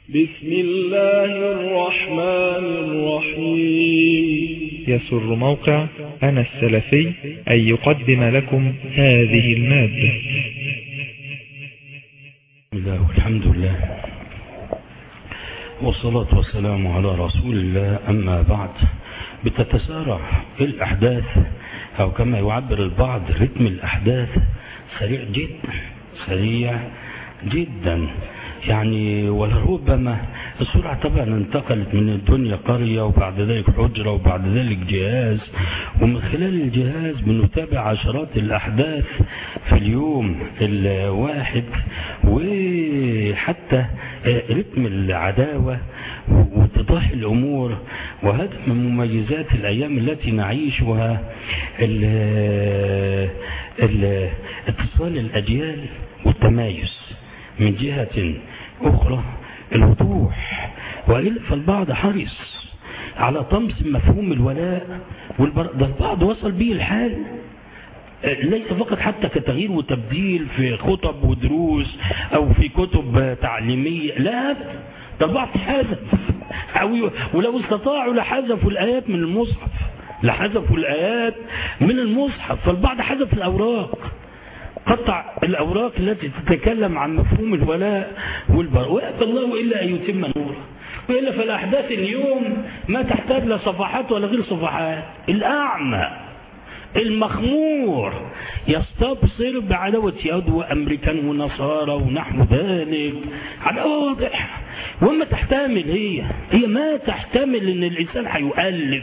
بسم الله الرحمن الرحيم يسر موقع أنا السلفي أن يقدم لكم هذه المادة بسم الله والحمد لله والصلاة والسلام على رسول الله أما بعد بتتسارع الأحداث أو كما يعبر البعض رتم الأحداث سريع جدا سريع جدا يعني ولربما السرعة طبعا انتقلت من الدنيا قرية وبعد ذلك حجرة وبعد ذلك جهاز ومن خلال الجهاز بنتابع عشرات الأحداث في اليوم الواحد وحتى رتم العداوة واتضاح الأمور وهذا من مميزات الأيام التي نعيشها ال ال اتصال الأجيال والتمايز من جهة أخرى الوضوح وإلا فالبعض حرص على طمس مفهوم الولاء والبراء ده البعض وصل به الحال ليس فقط حتى كتغيير وتبديل في خطب ودروس أو في كتب تعليمية لا ده البعض حذف أو ولو استطاعوا لحذفوا الآيات من المصحف لحذفوا الآيات من المصحف فالبعض حذف الأوراق قطع الأوراق التي تتكلم عن مفهوم الولاء والبراء ويأتي الله إلا أن يتم نوره وإلا فالأحداث اليوم ما تحتاج لا صفحات ولا غير صفحات الأعمى المخمور يستبصر بعداوة يهود وأمريكان ونصارى ونحو ذلك عداوة واضحة وما تحتمل هي هي ما تحتمل ان الانسان هيؤلف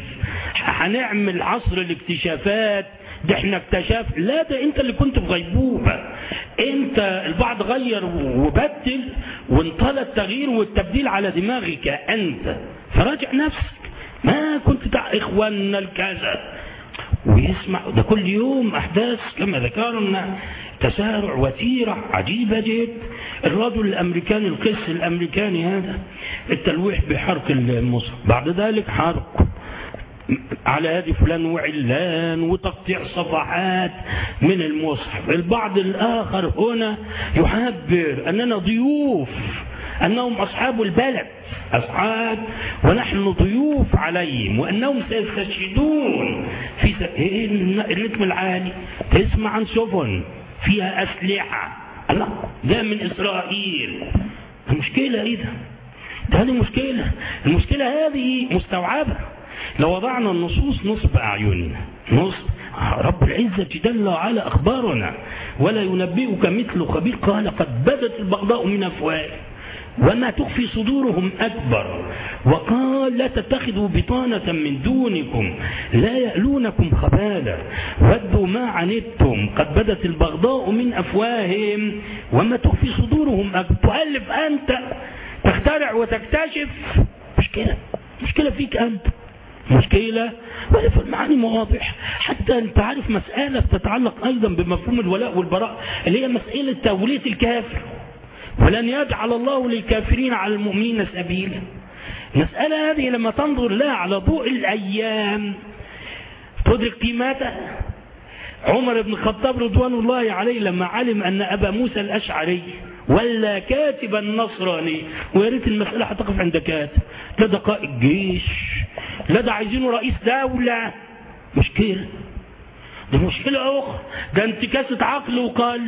هنعمل عصر الاكتشافات ده احنا اكتشف لا ده انت اللي كنت في غيبوبة انت البعض غير وبدل وانطلى التغيير والتبديل على دماغك انت فراجع نفسك ما كنت تع اخواننا الكذا ويسمع ده كل يوم احداث كما ذكرنا تسارع وتيرة عجيبة جدا الرجل الامريكاني القس الامريكاني هذا التلويح بحرق المصحف بعد ذلك حرق على يد فلان وعلان وتقطيع صفحات من المصحف البعض الآخر هنا يعبر أننا ضيوف أنهم أصحاب البلد أصحاب ونحن ضيوف عليهم وأنهم سيستشهدون في الرتم العالي تسمع عن سفن فيها أسلحة الله ده من إسرائيل المشكلة إيه ده؟ ده هذه مشكلة المشكلة هذه مستوعبة لو وضعنا النصوص نصب أعيننا نصب رب العزة جل وعلا أخبارنا ولا ينبئك مثل خبير قال قد بدت البغضاء من أفواه وما تخفي صدورهم أكبر وقال لا تتخذوا بطانة من دونكم لا يألونكم خبالا ودوا ما عنتم قد بدت البغضاء من أفواههم وما تخفي صدورهم أكبر تؤلف أنت تخترع وتكتشف مشكلة مشكلة فيك أنت مشكلة فالمعاني واضح حتى انت عارف مسألة تتعلق ايضا بمفهوم الولاء والبراء اللي هي مسألة تولية الكافر ولن يجعل الله للكافرين على المؤمنين سبيلا المسألة هذه لما تنظر لها على ضوء الأيام تدرك قيمتها عمر بن الخطاب رضوان الله عليه لما علم أن أبا موسى الأشعري ولا كاتبا نصراني ويا ريت المسألة هتقف عند كاتب لا ده قائد جيش لا ده عايزينه رئيس دولة مشكلة ده مشكلة أخرى ده انتكاسة عقل وقلب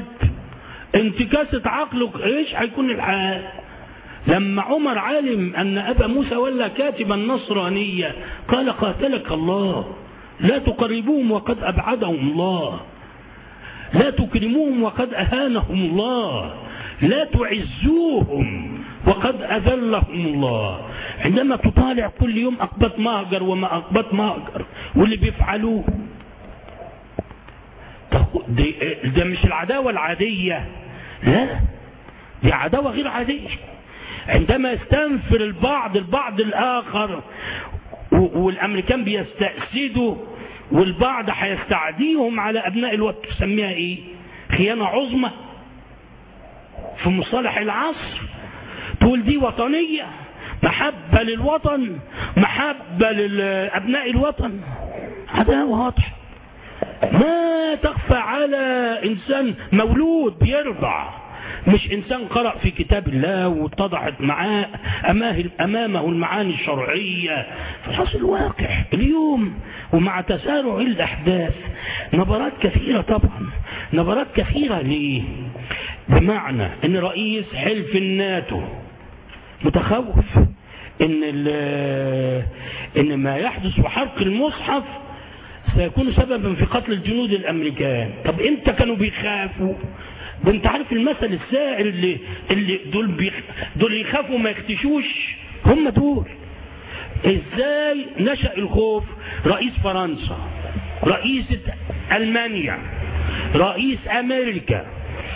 انتكاسة عقل ايش هيكون الحال لما عمر علم أن أبا موسى ولا كاتبا نصرانيا قال قاتلك الله لا تقربوهم وقد أبعدهم الله لا تكرموهم وقد أهانهم الله لا تعزوهم وقد أذلهم الله عندما تطالع كل يوم أقبط مهجر وما أقبط مهجر واللي بيفعلوه ده مش العداوة العادية لا دي عداوة غير عادية عندما يستنفر البعض البعض الآخر والأمريكان بيستأسدوا والبعض هيستعديهم على أبناء الوقت تسميها إيه خيانة عظمى في مصطلح العصر تقول دي وطنية محبة للوطن محبة لأبناء الوطن هذا واضح ما تخفى على إنسان مولود بيرضع مش إنسان قرأ في كتاب الله واتضحت معاه أمامه المعاني الشرعية فحصل واقع اليوم ومع تسارع الأحداث نبرات كثيرة طبعا نبرات كثيرة ليه بمعنى ان رئيس حلف الناتو متخوف ان ان ما يحدث وحرق المصحف سيكون سببا في قتل الجنود الامريكان طب امتى كانوا بيخافوا ده انت عارف المثل السائر اللي اللي دول بيخ دول يخافوا ما يختشوش هم دول ازاي نشأ الخوف رئيس فرنسا رئيس المانيا رئيس امريكا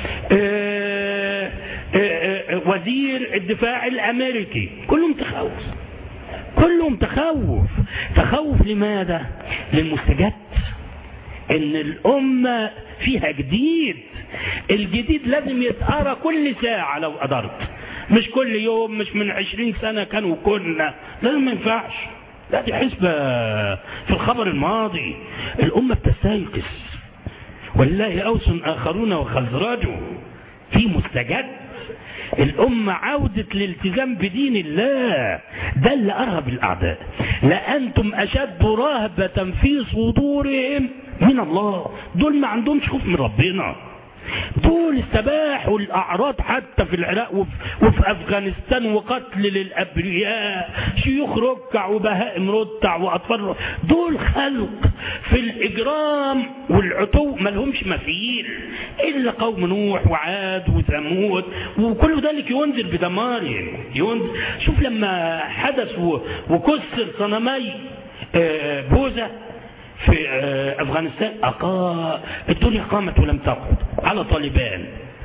آآ آآ وزير الدفاع الامريكي كلهم تخوف كلهم تخوف تخوف لماذا للمستجد ان الامه فيها جديد الجديد لازم يتقرا كل ساعه لو قدرت مش كل يوم مش من عشرين سنه كانوا كنا لازم ما ينفعش لا دي حسبه في الخبر الماضي الامه بتستيقظ ولله أوس آخرون وخزرج في مستجد الأمة عودة الالتزام بدين الله ده اللي أرهب الأعداء لأنتم أشد رهبة في صدورهم من الله دول ما عندهمش خوف من ربنا دول استباحوا الأعراض حتى في العراق وفي, وفي أفغانستان وقتل للأبرياء شيوخ ركع وبهائم رتع وأطفال دول خلق في الإجرام والعتو ما لهمش مثيل إلا قوم نوح وعاد وثمود وكل ذلك ينذر بدمارهم ينذر شوف لما حدث وكسر صنمي بوذا في افغانستان أقا... الدنيا قامت ولم تقعد على طالبان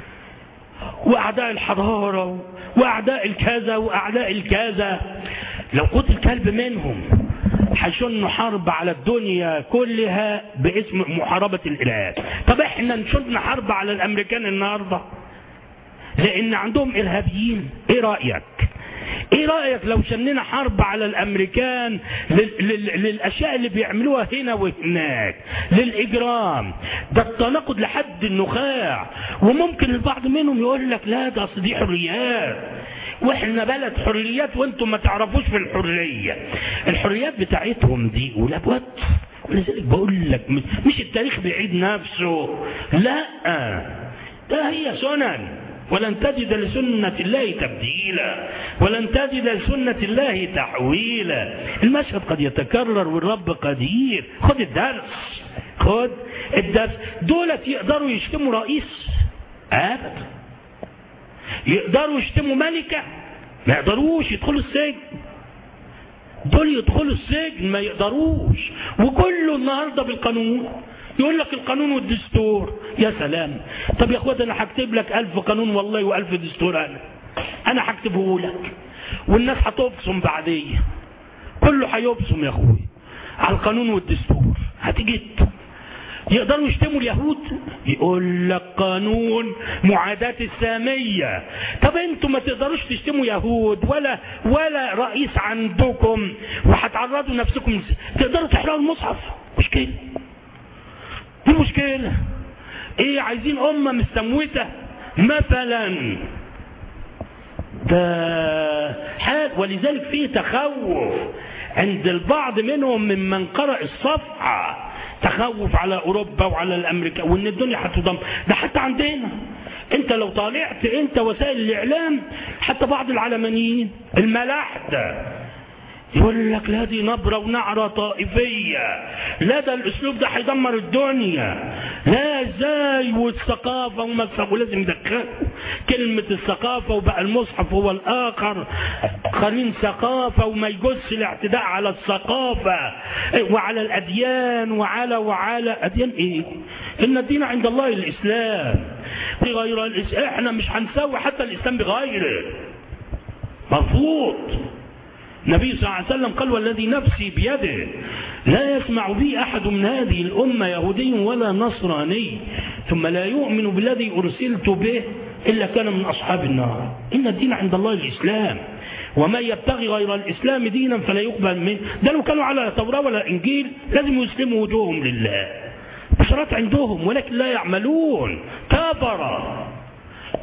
واعداء الحضاره واعداء الكذا واعداء الكذا لو قتل كلب منهم هيشنوا حرب على الدنيا كلها باسم محاربه الارهاب طب احنا نشن حرب على الامريكان النهارده لان عندهم ارهابيين ايه رايك ايه رأيك لو شننا حرب على الامريكان لل... لل... للاشياء اللي بيعملوها هنا وهناك للاجرام ده التناقض لحد النخاع وممكن البعض منهم يقول لك لا ده اصل دي حريات واحنا بلد حريات وانتم ما تعرفوش في الحرية الحريات بتاعتهم دي ولابد ولذلك بقول لك مش التاريخ بيعيد نفسه لا ده هي سنن ولن تجد لسنة الله تبديلا ولن تجد لسنة الله تحويلا المشهد قد يتكرر والرب قدير خد الدرس خد الدرس دولت يقدروا يشتموا رئيس ابدا يقدروا يشتموا ملكة ما يقدروش يدخلوا السجن دول يدخلوا السجن ما يقدروش وكله النهارده بالقانون يقول لك القانون والدستور يا سلام طب يا اخوات انا هكتب لك ألف قانون والله وألف دستور انا انا هكتبه لك والناس هتبصم بعديه كله هيبصم يا اخوي على القانون والدستور هتجد يقدروا يشتموا اليهود يقول لك قانون معاداة السامية طب انتوا ما تقدروش تشتموا يهود ولا ولا رئيس عندكم وهتعرضوا نفسكم تقدروا تحرقوا المصحف مشكلة دي مشكلة ايه عايزين امة مستموتة مثلا ده حال ولذلك فيه تخوف عند البعض منهم ممن قرأ الصفحة تخوف على اوروبا وعلى الامريكا وان الدنيا هتضم ده حتى عندنا انت لو طالعت انت وسائل الاعلام حتى بعض العلمانيين الملاحده يقول لك لا دي نبرة ونعرة طائفية لا ده الاسلوب ده هيدمر الدنيا لا ازاي والثقافة وما ولازم يدخلوا كلمة الثقافة وبقى المصحف هو الاخر قرين ثقافة وما يجوز الاعتداء على الثقافة وعلى الاديان وعلى وعلى اديان ايه ان الدين عند الله الاسلام غير الاسلام احنا مش هنسوي حتى الاسلام بغيره مرفوض النبي صلى الله عليه وسلم قال والذي نفسي بيده لا يسمع بي أحد من هذه الأمة يهودي ولا نصراني ثم لا يؤمن بالذي أرسلت به إلا كان من أصحاب النار إن الدين عند الله الإسلام وما يبتغي غير الإسلام دينا فلا يقبل منه ده لو كانوا على توراة ولا إنجيل لازم يسلموا وجوههم لله بشرات عندهم ولكن لا يعملون كفر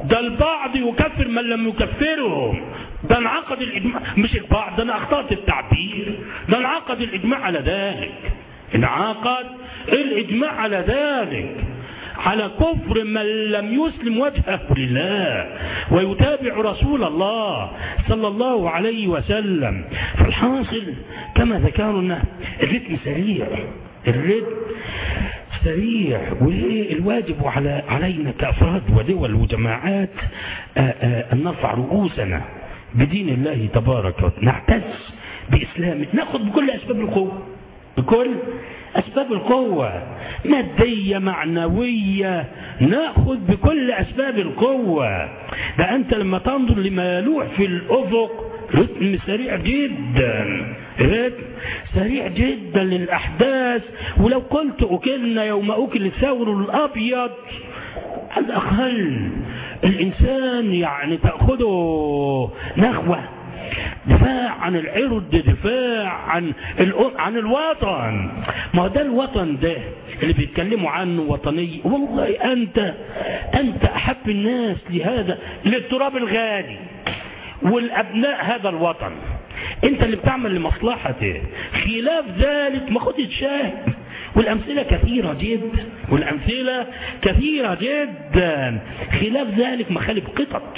ده البعض يكفر من لم يكفرهم ده انعقد الإجماع مش البعض ده أنا أخطأت التعبير ده انعقد الإجماع على ذلك انعقد الإجماع على ذلك على كفر من لم يسلم وجهه لله ويتابع رسول الله صلى الله عليه وسلم فالحاصل كما ذكرنا الرتم سريع الرتم سريع والواجب على علينا كأفراد ودول وجماعات أن نرفع رؤوسنا بدين الله تبارك وتعالى نعتز بإسلامه ناخذ بكل أسباب القوة بكل أسباب القوة مادية معنوية نأخذ بكل أسباب القوة ده أنت لما تنظر لما يلوح في الأفق رتم سريع جدا رتم سريع جدا للأحداث ولو قلت أكلنا يوم أكل الثور الأبيض على الأقل الإنسان يعني تأخذه نخوة دفاع عن العرض دفاع عن عن الوطن ما هو ده الوطن ده اللي بيتكلموا عنه وطني والله انت انت احب الناس لهذا للتراب الغالي والابناء هذا الوطن انت اللي بتعمل لمصلحته خلاف ذلك ما خدش شاهد والأمثلة كثيرة جدا والأمثلة كثيرة جدا خلاف ذلك مخالف قطط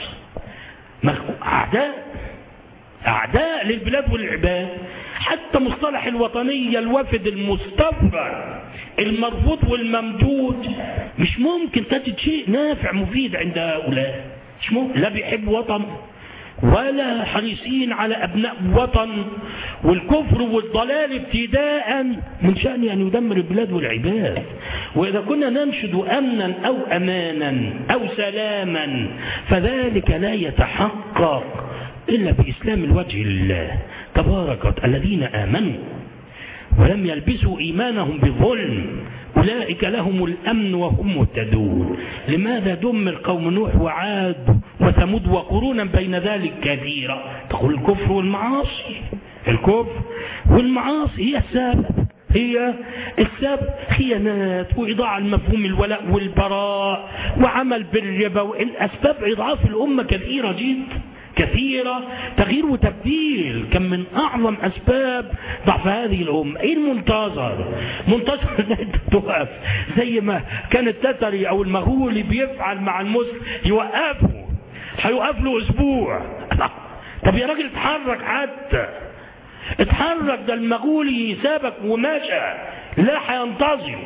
أعداء أعداء للبلاد والعباد حتى مصطلح الوطنية الوفد المستفرد المرفوض والممدود مش ممكن تجد شيء نافع مفيد عند هؤلاء مش ممكن لا بيحب وطن ولا حريصين على أبناء وطن والكفر والضلال ابتداء من شأن أن يدمر البلاد والعباد وإذا كنا ننشد أمنا أو أمانا أو سلاما فذلك لا يتحقق إلا بإسلام الوجه لله تبارك الذين آمنوا ولم يلبسوا إيمانهم بظلم أولئك لهم الأمن وهم مهتدون لماذا دمر قوم نوح وعاد وثمود وقرونا بين ذلك كثيرا تقول الكفر والمعاصي الكفر والمعاصي هي السبب هي السبب خيانات وإضاعة المفهوم الولاء والبراء وعمل بالربا والأسباب إضعاف الأمة كثيرة جدا كثيرة تغيير وتبديل كان من أعظم أسباب ضعف هذه الأمة إيه المنتظر منتظر تقف زي ما كان التتري أو المغولي بيفعل مع المسلم يوقفه هيوقف له أسبوع طب يا راجل اتحرك حتى اتحرك ده المغولي سابك ومشى لا هينتظر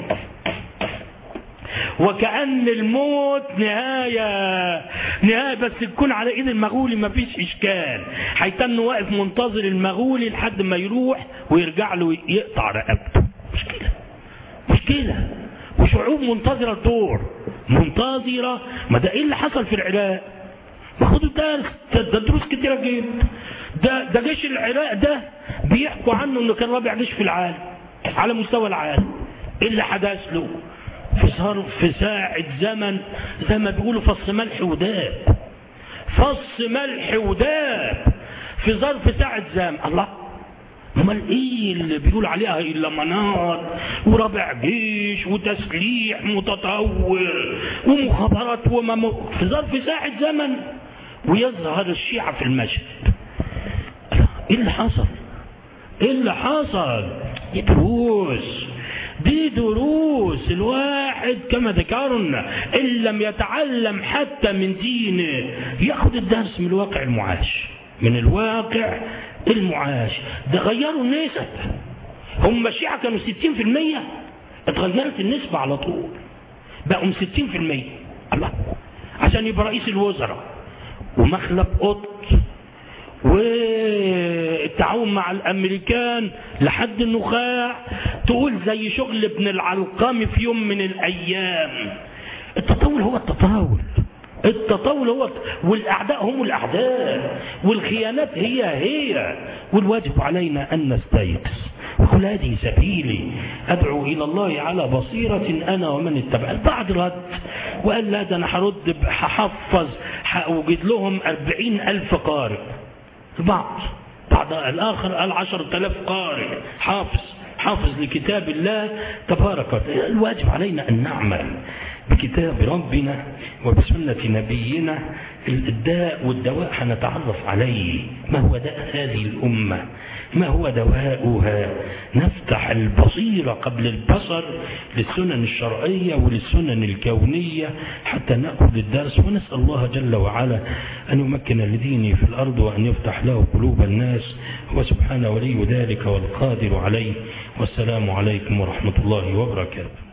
وكأن الموت نهاية نهاية بس تكون على ايد المغولي مفيش اشكال هيتن واقف منتظر المغولي لحد ما يروح ويرجع له يقطع رقبته مشكلة مشكلة وشعوب منتظرة الدور منتظرة ما ده ايه اللي حصل في العراق ما خدوا درس ده دروس كتيرة جدا ده ده جيش العراق ده بيحكوا عنه انه كان رابع جيش في العالم على مستوى العالم ايه اللي حدث له في ظرف في ساعة زمن زي ما بيقولوا فص ملح وداب فص ملح وداب في ظرف ساعة زمن الله امال ايه اللي بيقول عليها الا مناط ورابع جيش وتسليح متطور ومخابرات ومم... في ظرف ساعة زمن ويظهر الشيعة في المشهد ايه اللي حصل ايه اللي حصل دي دروس دي دروس الواحد كما ذكرنا ان لم يتعلم حتى من دينه ياخذ الدرس من الواقع المعاش من الواقع المعاش ده غيروا النسب هم الشيعة كانوا 60% اتغيرت النسبة على طول بقوا 60% الله عشان يبقى رئيس الوزراء ومخلب قط والتعاون مع الامريكان لحد النخاع تقول زي شغل ابن العلقمي في يوم من الايام التطاول هو التطاول التطاول هو والاعداء هم الاعداء والخيانات هي هي والواجب علينا ان نستيقظ وقل هذه سبيلي ادعو الى الله على بصيره انا ومن اتبع البعض رد وقال لا ده انا هرد هحفظ هوجد لهم أربعين ألف قارئ البعض بعض الآخر قال عشرة آلاف قارئ حافظ حافظ لكتاب الله تبارك وتعالى الواجب علينا أن نعمل بكتاب ربنا وبسنة نبينا الداء والدواء هنتعرف عليه ما هو داء هذه الأمة ما هو دواؤها نفتح البصيرة قبل البصر للسنن الشرعية وللسنن الكونية حتى نأخذ الدرس ونسأل الله جل وعلا أن يمكن لدينه في الأرض وأن يفتح له قلوب الناس وسبحانه ولي ذلك والقادر عليه والسلام عليكم ورحمة الله وبركاته